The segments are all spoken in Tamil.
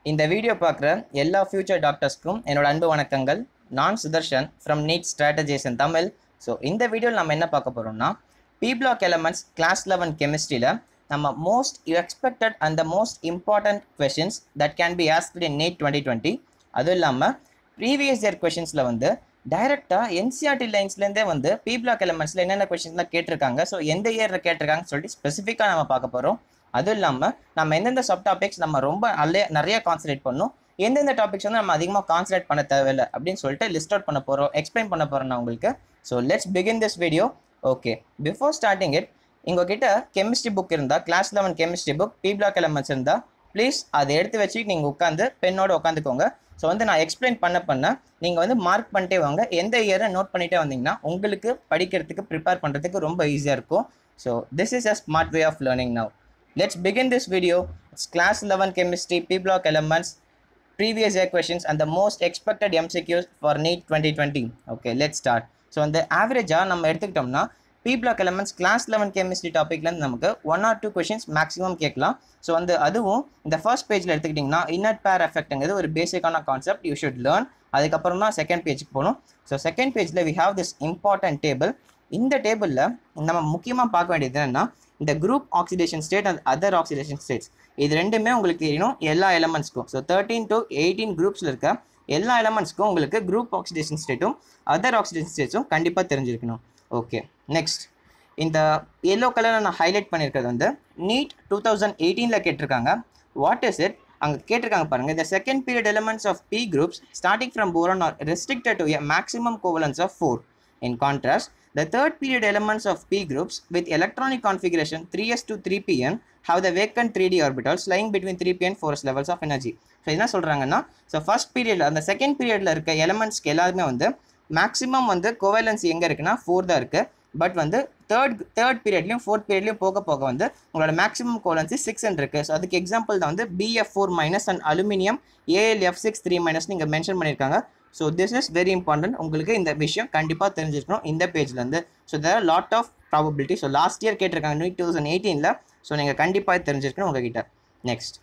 இந்த வீடியோ பார்க்குற எல்லா ஃபியூச்சர் டாக்டர்ஸ்க்கும் என்னோட அன்பு வணக்கங்கள் நான் Sudarshan from NEET strategies in Tamil so இந்த வீடியோவில் நம்ம என்ன பார்க்க போகிறோம்னா p block elements class eleven கெமிஸ்ட்ரியில் நம்ம most expected and the most important questions that can be asked in NEET twenty twenty அதுவும் இல்லாமல் ப்ரீவியஸ் இயர் கொஷின்ஸில் வந்து டைரெக்டாக என்சிஆர்டி லைன்ஸ்லேருந்தே வந்து பி பிளாக் எலமெண்ட்ஸில் என்னென்ன கொஷின்ஸ்லாம் கேட்டிருக்காங்க ஸோ எந்த இயரில் கேட்டிருக்காங்கன்னு சொல்லிட்டு ஸ்பெசிஃபிக்காக நம்ம பார்க்க போகிறோம் அதுவும் இல்லாமல் நம்ம எந்தெந்த சப் டாபிக்ஸ் நம்ம ரொம்ப நல்ல நிறைய கான்சன்ட்ரேட் பண்ணணும் எந்தெந்த டாபிக்ஸ் வந்து நம்ம அதிகமாக கான்சன்ட்ரேட் பண்ண தேவையில்லை அப்படின்னு சொல்லிட்டு லிஸ்ட் அவுட் பண்ண போகிறோம் எக்ஸ்பிளைன் பண்ண போகிறேன் நான் உங்களுக்கு so let's begin this video okay before starting it உங்ககிட்ட கெமிஸ்ட்ரி புக் இருந்தால் class eleven chemistry book p block elements இருந்தால் ப்ளீஸ் அதை எடுத்து வச்சு நீங்கள் உட்காந்து பெண்ணோட உட்காந்துக்கோங்க ஸோ வந்து நான் எக்ஸ்பிளைன் பண்ண பண்ண நீங்கள் வந்து மார்க் பண்ணிட்டே வாங்க எந்த இயரை நோட் பண்ணிட்டே வந்தீங்கன்னா உங்களுக்கு படிக்கிறதுக்கு ப்ரிப்பேர் பண்ணுறதுக்கு ரொம்ப ஈஸியாக இருக்கும் so this is a smart way of learning now Let's begin this video. It's class 11 chemistry P block elements, previous year questions and the most expected MCQs for NEET 2020. Okay, let's start. So அந்த ஆவரேஜாக நம்ம எடுத்துக்கிட்டோம்னா p block elements class eleven chemistry டாப்பிக்லேருந்து நமக்கு one or two questions maximum கேட்கலாம் ஸோ வந்து அதுவும் இந்த ஃபர்ஸ்ட் பேஜில் எடுத்துக்கிட்டிங்கன்னா இன்னட் பேர் எஃபெக்ட்ங்கிறது ஒரு பேசிக்கான கான்செப்ட் யூ ஷுட் லேர்ன் அதுக்கப்புறம் தான் செகண்ட் பேஜுக்கு போகணும் ஸோ செகண்ட் பேஜில் we have this important table இந்த டேபிளில் நம்ம முக்கியமாக பார்க்க வேண்டியது என்னென்னா இந்த group oxidation state and other oxidation states இது ரெண்டுமே உங்களுக்கு தெரியணும் எல்லா எலமெண்ட்ஸ்க்கும் ஸோ தேர்ட்டீன் டு எயிட்டீன் குரூப்ஸில் இருக்க எல்லா எலமெண்ட்ஸ்க்கும் உங்களுக்கு குரூப் ஆக்சிடேஷன் ஸ்டேட்டும் அதர் ஆக்சிடேஷன் ஸ்டேட்ஸும் கண்டிப்பாக தெரிஞ்சிருக்கணும் ஓகே நெக்ஸ்ட் இந்த எல்லோ கலரில் நான் ஹைலைட் பண்ணியிருக்கிறது வந்து நீட் டூ தௌசண்ட் எயிட்டீனில் கேட்டிருக்காங்க வாட் இஸ் இட் அங்கே கேட்டிருக்காங்க பாருங்கள் இந்த second period elements of p groups starting from boron are restricted to a maximum covalence of four in contrast The third period elements of p groups with electronic configuration 3s to 3pn have the vacant 3d orbitals lying between 3p and 4s levels of energy. So என்ன சொல்கிறாங்கன்னா ஸோ ஃபர்ஸ்ட் பீரியடில் அந்த செகண்ட் பீரியடில் இருக்க எலமெண்ட்ஸ்க்கு எல்லாருமே வந்து மேக்ஸிமம் வந்து கோவேலன்ஸ் எங்கே இருக்குன்னா ஃபோர் தான் இருக்குது பட் வந்து தேர்ட் தேர்ட் பீரியட்லையும் ஃபோர்த் பீரியட்லையும் போக போக வந்து உங்களோட மேக்ஸிமம் கோவலன்சி சிக்ஸ் இருக்குது ஸோ அதுக்கு எக்ஸாம்பிள் தான் வந்து B F four minus and aluminium A L F six three minus நீங்கள் மென்ஷன் பண்ணியிருக்காங்க so this is very important உங்களுக்கு இந்த விஷயம் கண்டிப்பாக தெரிஞ்சிருக்கணும் இந்த பேஜ்லேருந்து so there lot of probability so last year கேட்டிருக்காங்க நியூ டூ தௌசண்ட் எயிட்டீனில் ஸோ நீங்கள் கண்டிப்பாக தெரிஞ்சிருக்கணும் உங்ககிட்ட நெக்ஸ்ட்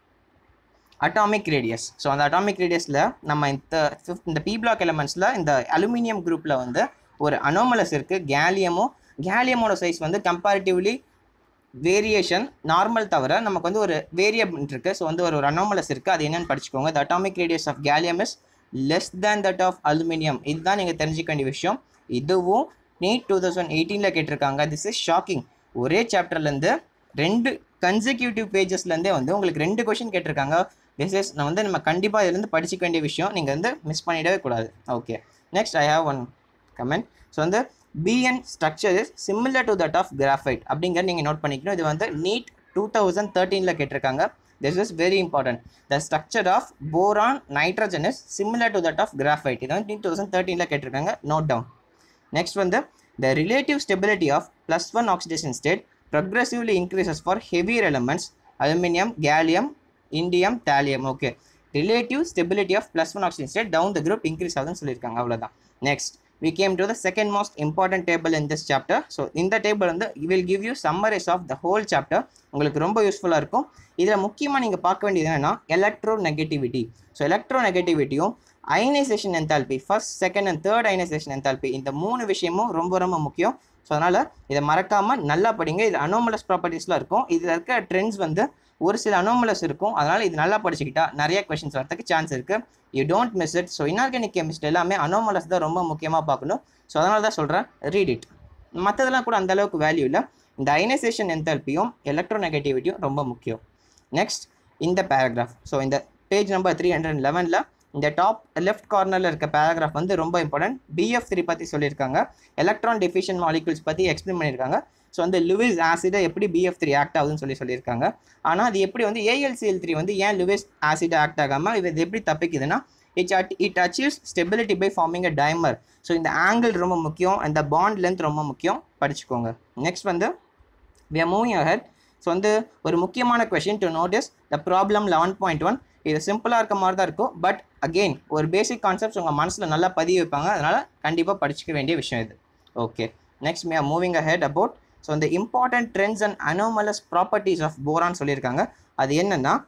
அட்டாமிக் ரேடியஸ் ஸோ அந்த அட்டாமிக் ரேடியஸில் நம்ம இந்த ஃபிஃப்த் இந்த பி பிளாக் எலமெண்ட்ஸில் இந்த அலுமினியம் குரூப்பில் வந்து ஒரு அனோமலஸ் இருக்குது கேலியமும் கேலியமோட சைஸ் வந்து கம்பேரிட்டிவ்லி வேரியேஷன் நார்மல் தவிர நமக்கு வந்து ஒரு வேரியபிள் இருக்குது ஸோ வந்து ஒரு ஒரு அனோமலஸ் இருக்குது அது என்னென்னு படிச்சுக்கோங்க the atomic radius of gallium is less than that of aluminium இதுதான் நீங்கள் தெரிஞ்சிக்க வேண்டிய விஷயம் இதுவும் நீட் டூ தௌசண்ட் எயிட்டீனில் கேட்டிருக்காங்க திஸ் இஸ் ஷாக்கிங் ஒரே சாப்டர்லேருந்து ரெண்டு கன்சிக்யூட்டிவ் பேஜஸ்லேருந்தே வந்து உங்களுக்கு ரெண்டு கொஷின் கேட்டிருக்காங்க திஸ் இஸ் நான் வந்து நம்ம கண்டிப்பாக இதுலேருந்து படிச்சிக்க வேண்டிய விஷயம் நீங்கள் வந்து மிஸ் பண்ணிடவே கூடாது okay next I have one comment so வந்து B N structure is similar to that of graphite அப்படிங்கிறத நீங்கள் நோட் பண்ணிக்கணும் இது வந்து நீட் டூ தௌசண்ட் தேர்ட்டீனில் கேட்டிருக்காங்க this is very important the structure of boron nitrogen is similar to that of graphite இது வந்து டூ தௌசண்ட் தேர்ட்டீனில் கேட்டிருக்காங்க நோட் டவுன் நெக்ஸ்ட் வந்து the relative stability of plus one oxidation state progressively increases for heavier elements aluminum gallium indium thallium okay relative stability of plus one oxidation state down the group increase ஆகுதுன்னு சொல்லியிருக்காங்க அவ்வளோதான் next we came to the second most important table in this chapter so இந்த டேபிள் வந்து will give you summaries of the whole chapter உங்களுக்கு ரொம்ப யூஸ்ஃபுல்லாக இருக்கும் இதில் முக்கியமாக நீங்கள் பார்க்க வேண்டியது என்னென்னா எலக்ட்ரோ நெகட்டிவிட்டி ஸோ எலக்ட்ரோ நெகட்டிவிட்டியும் ionisation enthalpy first second and third ionisation enthalpy இந்த மூணு விஷயமும் ரொம்ப ரொம்ப முக்கியம் ஸோ அதனால் இதை மறக்காமல் நல்லா படிங்க இது அனோமலஸ் ப்ராப்பர்ட்டிஸ்லாம் இருக்கும் இதில் இருக்க ட்ரெண்ட்ஸ் வந்து ஒரு சில அனோமலஸ் இருக்கும் அதனால் இது நல்லா படிச்சுக்கிட்டா நிறைய கொஷின்ஸ் வரதுக்கு சான்ஸ் இருக்குது you don't miss it so inorganic chemistry எல்லாமே அனோமலஸ் தான் ரொம்ப முக்கியமாக பார்க்கணும் ஸோ அதனால தான் சொல்கிறேன் ரீட் இட் மற்றதெல்லாம் கூட அந்தளவுக்கு வேல்யூ இல்லை இந்த அயனைசேஷன் என்தால்பியும் எலக்ட்ரோ நெகட்டிவிட்டியும் ரொம்ப முக்கியம் நெக்ஸ்ட் இந்த பேராகிராஃப் ஸோ இந்த பேஜ் நம்பர் த்ரீ ஹண்ட்ரட் லெவனில் இந்த டாப் லெஃப்ட் கார்னரில் இருக்க பேராகிராஃப் வந்து ரொம்ப இம்பார்ட்டன்ட் பிஎஃப் த்ரீ பற்றி சொல்லியிருக்காங்க எலக்ட்ரான் டெஃபிஷியன் மாலிகூல்ஸ் பற்றி எக்ஸ்பிளைன் பண்ணியிருக்காங்க ஸோ வந்து லுவிஸ் ஆசிடை எப்படி பிஎஃப் த்ரீ ஆக்ட் ஆகுதுன்னு சொல்லி சொல்லியிருக்காங்க ஆனால் அது எப்படி வந்து ஏஎல்சிஎல் த்ரீ வந்து ஏன் லுவிஸ் ஆசிட் ஆக்ட் ஆகாமல் இது எப்படி தப்பிக்குதுன்னா it at it achieves stability by forming a dimer so இந்த ஆங்கிள் ரொம்ப முக்கியம் அந்த பாண்ட் லென்த் ரொம்ப முக்கியம் படிச்சுக்கோங்க நெக்ஸ்ட் வந்து we are moving ahead so வந்து ஒரு முக்கியமான question to notice the problem eleven point one இது சிம்பிளாக இருக்க மாதிரி தான் இருக்கும் பட் அகெயின் ஒரு பேசிக் கான்செப்ட்ஸ் உங்கள் மனசில் நல்லா பதிய வைப்பாங்க அதனால் கண்டிப்பாக படிச்சுக்க வேண்டிய விஷயம் இது okay next we are moving ahead about so இந்த important trends and anomalous properties of boron சொல்லியிருக்காங்க அது என்னென்னா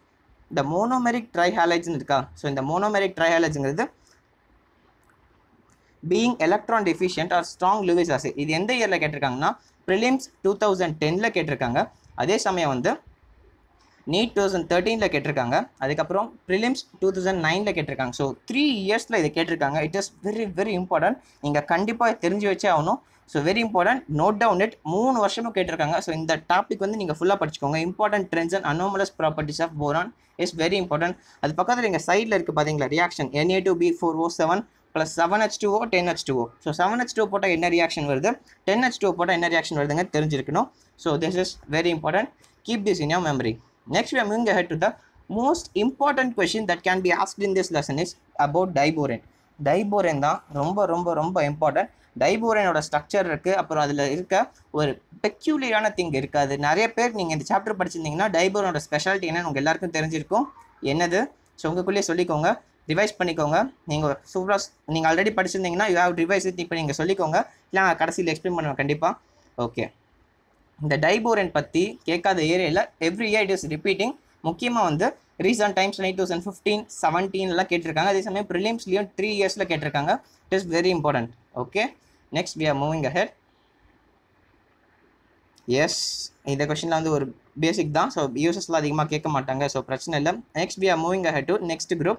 இந்த மோனோமெரிக் ட்ரைஹாலைட்ஸ்னு இருக்கா ஸோ இந்த மோனோமெரிக் ட்ரைஹாலைட்ஸுங்கிறது being electron deficient are strong Lewis acid இது எந்த இயரில் கேட்டிருக்காங்கன்னா ப்ரிலிம்ஸ் டூ தௌசண்ட் டெனில் கேட்டிருக்காங்க அதே சமயம் வந்து நீட் டூ தௌசண்ட் தேர்ட்டீனில் கேட்டிருக்காங்க அதுக்கப்புறம் ப்ரிலிம்ஸ் டூ தௌசண்ட் நைனில் கேட்டிருக்காங்க ஸோ த்ரீ இயர்ஸில் இதை கேட்டிருக்காங்க it is very very important நீங்கள் கண்டிப்பாக தெரிஞ்சு வச்சே ஆகணும் so very important note down it மூணு வருஷமும் கேட்டிருக்காங்க ஸோ இந்த டாபிக் வந்து நீங்கள் ஃபுல்லாக படிச்சுக்கோங்க important trends and anomalous properties of boron is very important அது பக்கத்தில் எங்கள் சைடில் இருக்குது பார்த்தீங்களா reaction N A two B four O seven plus seven H two O ten H two O so seven H two போட்டால் என்ன ரியாக்ஷன் வருது டென் ஹெச் டூ போட்டால் என்ன ரியாக்ஷன் வருதுங்க தெரிஞ்சிருக்கணும் so this is very important keep this in your memory Next, we are moving ahead to the most important question that can be asked in this lesson is about diborane. Diborane தான் ரொம்ப ரொம்ப ரொம்ப இம்பார்ட்டன்ட் டைபோரேனோட ஸ்ட்ரக்சர் இருக்குது அப்புறம் அதில் இருக்க ஒரு பெக்யூலியரான திங் இருக்காது நிறைய பேர் நீங்கள் இந்த சாப்டர் படிச்சிருந்தீங்கன்னா டைபோரனோட ஸ்பெஷாலிட்டி என்னன்னு உங்கள் எல்லாருக்கும் தெரிஞ்சிருக்கும் என்னது ஸோ உங்களுக்குள்ளேயே சொல்லிக்கோங்க ரிவைஸ் பண்ணிக்கோங்க நீங்கள் சூப்பராக நீங்கள் ஆல்ரெடி படிச்சிருந்தீங்கன்னா யூ ஹேவ் ரிவைஸ் இட் இப்போ நீங்கள் சொல்லிக்கோங்க இல்லை நான் கடைசியில் எக்ஸ்பிளைன் பண்ணுவேன் கண்டிப்பாக ஓகே இந்த டைபோரன் பற்றி கேட்காத ஏரியாவில் every year it is repeating முக்கியமாக வந்து recent times two thousand fifteen செவன்டீன்லாம் கேட்டிருக்காங்க அதே சமயம் ப்ரிலிம்ஸ்லேயும் த்ரீ இயர்ஸில் கேட்டிருக்காங்க it is very important okay next we are moving ahead yes இந்த கொஷினில் வந்து ஒரு பேசிக் தான் ஸோ யூசஸ்லாம் அதிகமாக கேட்க மாட்டாங்க ஸோ பிரச்சனை இல்லை next we are moving ahead to next group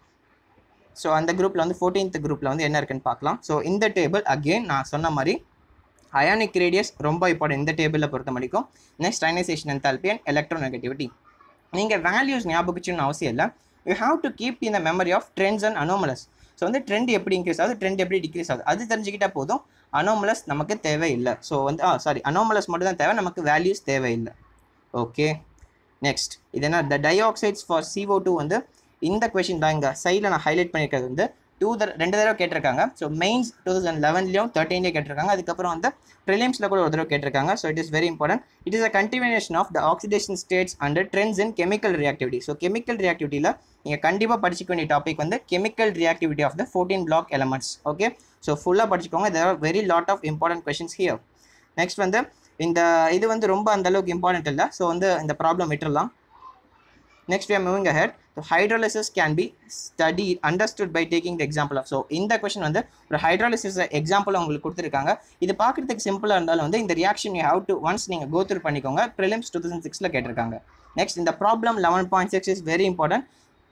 so அந்த குரூப்பில் வந்து ஃபோர்டீன்த் குரூப்பில் வந்து என்ன இருக்குன்னு பார்க்கலாம் ஸோ இந்த டேபிள் அகெயின் நான் சொன்ன மாதிரி அயானிக் ரேடியஸ் ரொம்ப இம்பார்ட்டன்ட் இந்த டேபிளில் பொறுத்த வரைக்கும் next ionisation enthalpy and electronegativity நீங்கள் வேல்யூஸ் ஞாபகிச்சுன்னு அவசியம் இல்லை you have to keep in the memory of trends and anomalous so வந்து ட்ரெண்ட் எப்படி இன்க்ரீஸ் ஆகுது ட்ரெண்ட் எப்படி டிக்ரீஸ் ஆகுது அது தெரிஞ்சுக்கிட்டா போதும் அனோமலஸ் நமக்கு தேவையில்லை ஸோ வந்து ஆ சாரி அனோமலஸ் மட்டும் தான் தேவை நமக்கு வேல்யூஸ் தேவையில்லை ஓகே நெக்ஸ்ட் இது என்ன the dioxides for C O two வந்து இந்த கொஷின் தான் இங்கே சைடில் நான் ஹைலைட் பண்ணியிருக்கிறது வந்து டூ தர ரெண்டு தடவை கேட்டிருக்காங்க ஸோ மெயின்ஸ் டூ தௌசண்ட் லெவன்லேயும் தேர்ட்டீன்லேயும் கேட்டிருக்காங்க அதுக்கப்புறம் வந்து ப்ரிலிம்ஸில் கூட ஒரு தடவை கேட்டிருக்காங்க so it is very important it is a continuation of the oxidation states and trends in chemical reactivity so chemical ரியாக்டிவிட்டியில் நீங்கள் கண்டிப்பாக படிச்சிக்க வேண்டிய டாபிக் வந்து chemical reactivity of the fourteen block elements okay so ஃபுல்லாக படிச்சுக்கோங்க there are very lot of important questions here next வந்து இந்த இது வந்து ரொம்ப அந்த அளவுக்கு இம்பார்ட்டன்ட் இல்லை ஸோ வந்து இந்த ப்ராப்ளம் விட்டுறலாம் next we are moving ahead so hydrolysis can be studied understood by taking the example of so இந்த கொஷின் வந்து ஒரு ஹைட்ராலிசிஸ் எக்ஸாம்பிள் உங்களுக்கு கொடுத்துருக்காங்க இது பார்க்குறதுக்கு சிம்பிளாக இருந்தாலும் வந்து இந்த reaction you have to once நீங்கள் கோ த்ரூ பண்ணிக்கோங்க ப்ரிலிம்ஸ் டூ தௌசண்ட் சிக்ஸில் கேட்டிருக்காங்க நெக்ஸ்ட் இந்த problem eleven point six is very important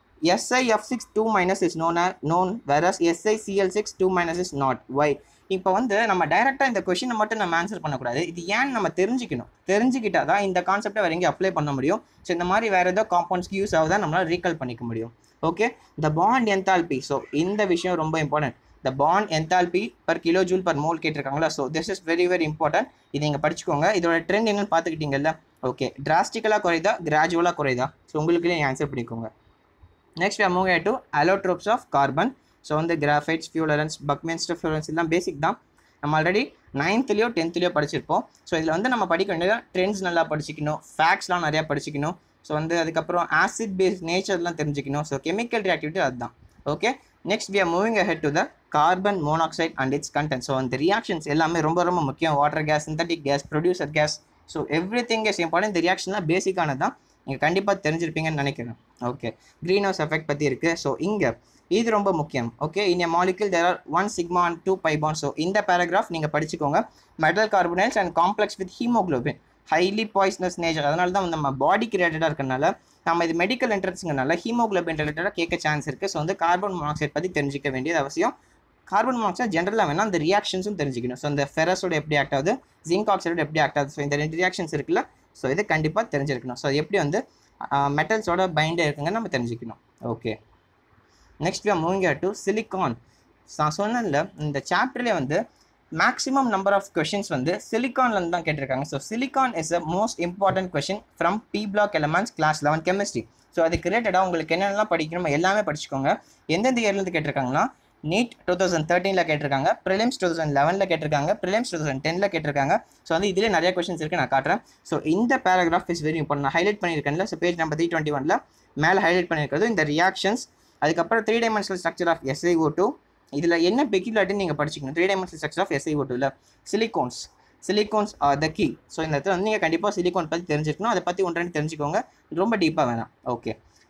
SiF6 2 minus is known as known whereas SiCl6 2 minus is not why இப்போ வந்து நம்ம டைரெக்டாக இந்த கொஷினை மட்டும் நம்ம ஆன்சர் பண்ணக்கூடாது இது ஏன் நம்ம தெரிஞ்சுக்கணும் தெரிஞ்சுக்கிட்டா தான் இந்த கான்செப்டை வேறு எங்கேயும் அப்ளை பண்ண முடியும் ஸோ இந்த மாதிரி வேறு ஏதோ காம்பவுண்ட்ஸ்க்கு யூஸ் ஆகுதா நம்மளால் ரீகால் பண்ணிக்க முடியும் okay the bond enthalpy so இந்த விஷயம் ரொம்ப important the bond enthalpy per kilo joule per mole கேட்டிருக்காங்களா so this is very very important இது நீங்கள் படிச்சுக்கோங்க இதோட ட்ரெண்ட் என்னன்னு பார்த்துக்கிட்டீங்கல்ல ஓகே டிராஸ்டிக்கலாக குறையுதா கிராஜுவலாக குறையுதா ஸோ உங்களுக்கு நீங்கள் ஆன்சர் பண்ணிக்கோங்க next we are moving to allotropes of carbon so வந்து கிராஃபைட்ஸ் ஃபியூலரன்ஸ் பக்மென்ஸ்டர் ஃபியூலரன்ஸ் எல்லாம் பேசிக் தான் நம்ம ஆல்ரெடி நைன்த்லேயோ டென்த்லேயோ படிச்சிருப்போம் ஸோ இதில் வந்து நம்ம படிக்க வேண்டியது ட்ரெண்ட்ஸ் நல்லா படிச்சிக்கணும் ஃபேக்ட்ஸ்லாம் நிறையா படிச்சிக்கணும் ஸோ வந்து அதுக்கப்புறம் ஆசிட் பேஸ் நேச்சர்லாம் தெரிஞ்சுக்கணும் ஸோ கெமிக்கல் ரியாக்டிவிட்டி அதுதான் okay next we are moving ahead to the carbon monoxide and its content so அந்த ரியாக்ஷன்ஸ் எல்லாமே ரொம்ப ரொம்ப முக்கியம் water gas synthetic gas producer gas so everything is important இந்த ரியாக்ஷன்லாம் பேசிக்கானது தான் நீங்கள் கண்டிப்பாக தெரிஞ்சிருப்பீங்கன்னு நினைக்கிறேன் ஓகே க்ரீன் ஹவுஸ் எஃபெக்ட் பற்றி இருக்குது ஸோ இங்கே இது ரொம்ப முக்கியம் okay in molecule there are one sigma and two pi bond so இந்த பேராகிராஃப் நீங்கள் படிச்சுக்கோங்க metal carbonates and complex with haemoglobin highly poisonous nature அதனால தான் நம்ம பாடிக்கு ரிலேட்டடாக இருக்கனால நம்ம இது மெடிக்கல் என்ட்ரன்ஸுங்கனால ஹீமோக்ளோபின் ரிலேட்டடாக கேட்க சான்ஸ் இருக்குது ஸோ வந்து கார்பன் மோனாக்சைட் பற்றி தெரிஞ்சிக்க வேண்டியது அவசியம் கார்பன் மோனாக்சைட் ஜென்ரலாக வேணால் அந்த ரியாக்ஷன்ஸும் தெரிஞ்சுக்கணும் ஸோ இந்த ஃபெரஸோட எப்படி ஆக்ட் ஆகுது ஜிங்க் ஆக்சைடோட எப்படி ஆக்ட் ஆகுது ஸோ இந்த ரெண்டு ரியாக்ஷன்ஸ் இருக்குல்ல ஸோ இது கண்டிப்பாக தெரிஞ்சிருக்கணும் ஸோ எப்படி வந்து மெட்டல்ஸோட பைண்டே இருக்குங்க நம்ம தெரிஞ்சுக்கணும் okay next we moving to silicon நான் சொன்னதில்ல இந்த சாப்டர்லேயே வந்து மேக்ஸிமம் நம்பர் ஆஃப் கொஷின்ஸ் வந்து சிலிக்கான்லேருந்து தான் கேட்டிருக்காங்க so silicon is a most important question from p block elements class eleven chemistry so அதுக்கு ரிலேட்டடாக உங்களுக்கு என்னென்னலாம் படிக்கணுமோ எல்லாமே படிச்சுக்கோங்க எந்தெந்த இயர்லேருந்து கேட்டிருக்காங்கன்னா நீட் டூ தௌசண்ட் தேர்ட்டீனில் கேட்டிருக்காங்க ப்ரிலிம்ஸ் டூ தௌசண்ட் லெவனில் கேட்டிருக்காங்க ப்ரிலிம்ஸ் டூ தௌசண்ட் டெனில் கேட்டிருக்காங்க ஸோ வந்து இதிலே நிறைய கொஷின்ஸ் இருக்குது நான் காட்டுறேன் ஸோ இந்த பேராகிராஃப் இஸ் வெரி இம்பார்ட்டன் நான் ஹைலைட் பண்ணியிருக்கேன்ல so page number three twenty ஒனில் மேலே ஹைலைட் பண்ணியிருக்கிறது இந்த ரியாக்ஷன்ஸ் அதுக்கப்புறம் three dimensional structure of S I O two இதில் என்ன பெக்யூலாட்டின்னு நீங்கள் படிச்சிக்கணும் three dimensional structure of S I O டூவில் silicones silicones are the key so இந்த இடத்துல வந்து நீங்கள் கண்டிப்பாக சிலிகோன் பற்றி தெரிஞ்சுக்கணும் அதை பற்றி ஒன்று ரெண்டு தெரிஞ்சுக்கோங்க ரொம்ப டீப்பாக வேணாம் okay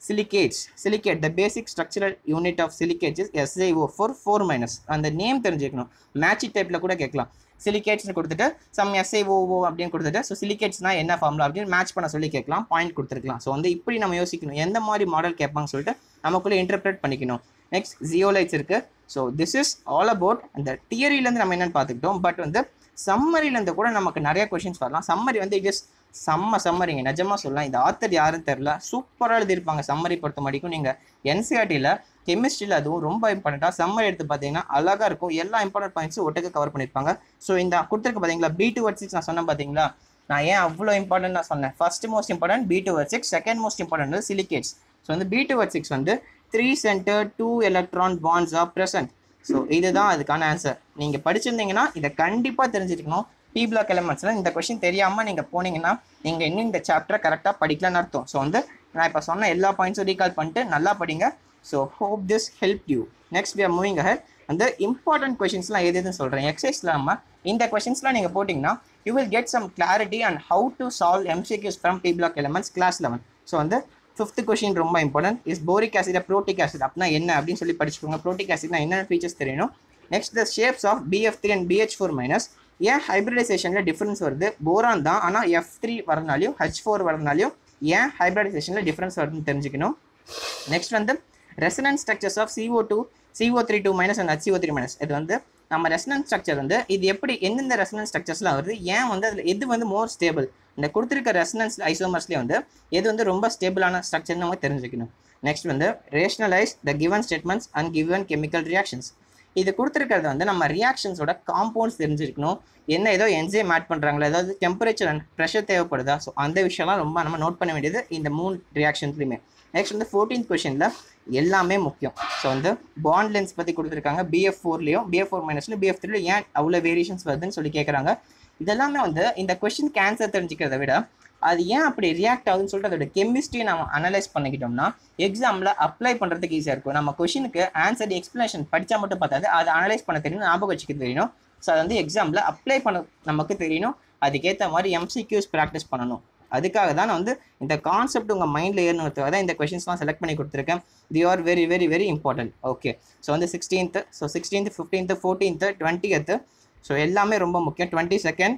silicates silicate the basic structural unit of silicates is S I O four four minus அந்த நேம் தெரிஞ்சுக்கணும் மேட்சி டைப்பில் கூட கேட்கலாம் சிலிகேட்ஸ்னு கொடுத்துட்டு சம் எஸ்ஐஓஓ அப்படின்னு கொடுத்துட்டு ஸோ சிலிகேட்ஸ்னா என்ன ஃபார்முலா அப்படின்னு மேட்ச் பண்ண சொல்லி கேட்கலாம் பாயிண்ட் கொடுத்துருக்கலாம் ஸோ வந்து இப்படி நம்ம யோசிக்கணும் எந்த மாதிரி மாடல் கேட்பாங்கன்னு சொல்லிட்டு நமக்குள்ளே இன்டர்பிரேட் பண்ணிக்கணும் நெக்ஸ்ட் ஜியோலைட்ஸ் இருக்குது so this is all about அந்த தியரியிலேருந்து நம்ம என்னென்னு பார்த்துக்கிட்டோம் பட் வந்து சம்மரிலேருந்து கூட நமக்கு நிறைய கொஷின்ஸ் வரலாம் சம்மரி வந்து இட் இஸ் செம்ம சம்மரிங்க நிஜமாக சொல்லலாம் இந்த ஆத்தர் யாருன்னு தெரில சூப்பராக எழுதியிருப்பாங்க சம்மரி பொறுத்த வரைக்கும் நீங்கள் என்சிஆர்டியில் கெமிஸ்ட்ரியில் அதுவும் ரொம்ப இம்பார்ட்டண்ட்டாக சம்மரி எடுத்து பார்த்தீங்கன்னா அழகாக இருக்கும் எல்லா இம்பார்ட்டன்ட் பாயிண்ட்ஸும் ஒட்டுக்கு கவர் பண்ணியிருப்பாங்க ஸோ இந்த கொடுத்துருக்கு பார்த்தீங்களா பி டூ வர்ட் சிக்ஸ் நான் சொன்னேன் பார்த்தீங்களா நான் ஏன் அவ்வளோ இம்பார்ட்டன்ட் நான் சொன்னேன் first most important B two வர்ட் சிக்ஸ் செகண்ட் மோஸ்ட் இம்பார்ட்டன்ட் வந்து சிலிகேட்ஸ் ஸோ வந்து பி டூ வர்ட் சிக்ஸ் வந்து three centre two electron bonds are present so இதுதான் அதுக்கான ஆன்சர் நீங்கள் படிச்சிருந்தீங்கன்னா இதை கண்டிப்பாக தெரிஞ்சிருக்கணும் பி பிளாக் எலமெண்ட்ஸில் இந்த கொஷின் தெரியாமல் நீங்கள் போனீங்கன்னா நீங்கள் இன்னும் இந்த சாப்டரை கரெக்டாக படிக்கலன்னு அர்த்தம் ஸோ வந்து நான் இப்போ சொன்ன எல்லா பாயிண்ட்ஸும் ரீகால் பண்ணிட்டு நல்லா படிங்க so hope this help you next we are moving ahead அந்த இம்பார்ட்டன்ட் கொஷின்ஸ்லாம் எது எதுன்னு சொல்கிறேன் எக்ஸசைஸில் நம்ம இந்த கொஷின்ஸ்லாம் நீங்கள் போட்டிங்கன்னா you will get some clarity and how to solve MCQs from p block elements class eleven so வந்து ஃபிஃப்த் கொஷின் ரொம்ப important is boric acid protic acid அப்படின்னா என்ன அப்படின்னு சொல்லி படிச்சுக்கோங்க ப்ரோட்டிக் ஆசிட்னா என்னென்ன ஃபீச்சர்ஸ் தெரியணும் next the shapes of BF three and BH four minus ஏன் ஹைப்ரிடைசேஷனில் டிஃப்ரென்ஸ் வருது போரான் தான் ஆனால் எஃப் த்ரீ வரனாலையும் ஹெச் ஃபோர் வரனாலையும் ஏன் ஹைப்ரிடைசேஷனில் டிஃப்ரென்ஸ் வருதுன்னு தெரிஞ்சுக்கணும் நெக்ஸ்ட் வந்து resonance structures of CO two CO three two minus and HCO three minus இது வந்து நம்ம ரெசனன்ஸ் ஸ்ட்ரக்சர் வந்து இது எப்படி எந்தெந்த ரெசனன்ஸ் ஸ்ட்ரக்சர்ஸ்லாம் வருது ஏன் வந்து அதில் எது வந்து மோர் ஸ்டேபிள் இந்த கொடுத்துருக்க ரெசனன்ஸ் ஐசோமர்ஸ்லேயே வந்து எது வந்து ரொம்ப ஸ்டேபிளான ஸ்ட்ரக்சர்னு நம்ம தெரிஞ்சுக்கணும் நெக்ஸ்ட் வந்து rationalise the given statements and given chemical reactions இது கொடுத்துருக்கிறது வந்து நம்ம ரியாக்ஷன்ஸோட காம்பவுண்ட்ஸ் தெரிஞ்சிருக்கணும் என்ன ஏதோ என்ஜைம் ஆட் பண்ணுறாங்களா ஏதாவது டெம்பரேச்சர் அண்ட் ப்ரெஷர் தேவைப்படுதா ஸோ அந்த விஷயம்லாம் ரொம்ப நம்ம நோட் பண்ண வேண்டியது இந்த மூணு ரியாக்ஷன்ஸ்லையுமே நெக்ஸ்ட் வந்து ஃபோர்டீன்த் கொஷனில் எல்லாமே முக்கியம் ஸோ வந்து பாண்ட் லென்ஸ் பற்றி கொடுத்துருக்காங்க பிஎஃப் ஃபோர்லேயும் பிஎஃப் ஃபோர் மைனஸ்லையும் பிஎஃப் த்ரீலையும் ஏன் அவ்வளோ வேரியேஷன்ஸ் வருதுன்னு சொல்லி கேட்குறாங்க இதெல்லாமே வந்து இந்த கொஷின் கேன்சர் தெரிஞ்சுக்கிறத விட அது ஏன் அப்படி ரியாக்ட் ஆகுதுன்னு சொல்லிட்டு அதோட கெமிஸ்ட்ரியை நம்ம அனலைஸ் பண்ணிக்கிட்டோம்னா எக்ஸாமில் அப்ளை பண்ணுறதுக்கு ஈஸியாக இருக்கும் நம்ம கொஷினுக்கு ஆன்சர் எக்ஸ்ப்ளனேஷன் படித்தா மட்டும் பார்த்தாது அதை அனலைஸ் பண்ண தெரியணும் ஞாபகம் வச்சுக்க தெரியணும் ஸோ அது வந்து எக்ஸாமில் அப்ளை பண்ண நமக்கு தெரியணும் அதுக்கேற்ற மாதிரி எம்சிக்யூஸ் ப்ராக்டிஸ் பண்ணணும் அதுக்காக தான் நான் வந்து இந்த கான்செப்ட் உங்கள் மைண்டில் ஏறணுன்றதுக்காக தான் இந்த கொஷின்ஸ்லாம் செலக்ட் பண்ணி கொடுத்துருக்கேன் they are very very very important okay so வந்து sixteenth so sixteenth fifteenth fourteenth twentieth so எல்லாமே ரொம்ப முக்கியம் twenty second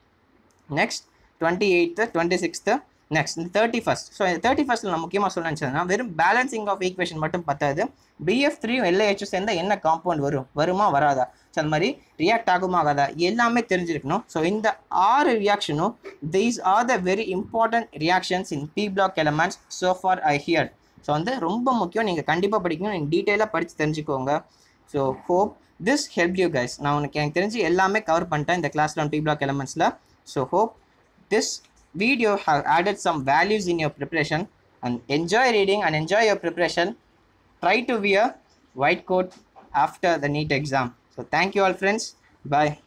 next twenty eighth twenty sixth next இந்த தேர்ட்டி ஃபஸ்ட் ஸோ இந்த தேர்ட்டி ஃபஸ்ட்டில் நான் முக்கியமாக சொல்ல நினச்சதுன்னா வெறும் பேலன்சிங் ஆஃப் ஈக்குவேஷன் மட்டும் பத்தாது பிஎஃப் த்ரீயும் எல்ஐஹெச்சும் சேர்ந்தால் என்ன காம்பவுண்ட் வரும் வருமா வராதா ஸோ அந்த மாதிரி ரியாக்ட் ஆகுமா ஆகாதா எல்லாமே தெரிஞ்சிருக்கணும் ஸோ இந்த ஆறு ரியாக்ஷனும் these are the very important reactions in p block elements so far I here so வந்து ரொம்ப முக்கியம் நீங்கள் கண்டிப்பாக படிக்கணும் நீங்கள் டீட்டெயிலாக படித்து தெரிஞ்சுக்கோங்க so hope this help you guys நான் உனக்கு எனக்கு தெரிஞ்சு எல்லாமே கவர் பண்ணிட்டேன் இந்த கிளாஸில் ஒன் பி பிளாக் எலமெண்ட்ஸில் so hope this video have added some values in your preparation and enjoy reading and enjoy your preparation try to wear white coat after the neat exam so thank you all friends bye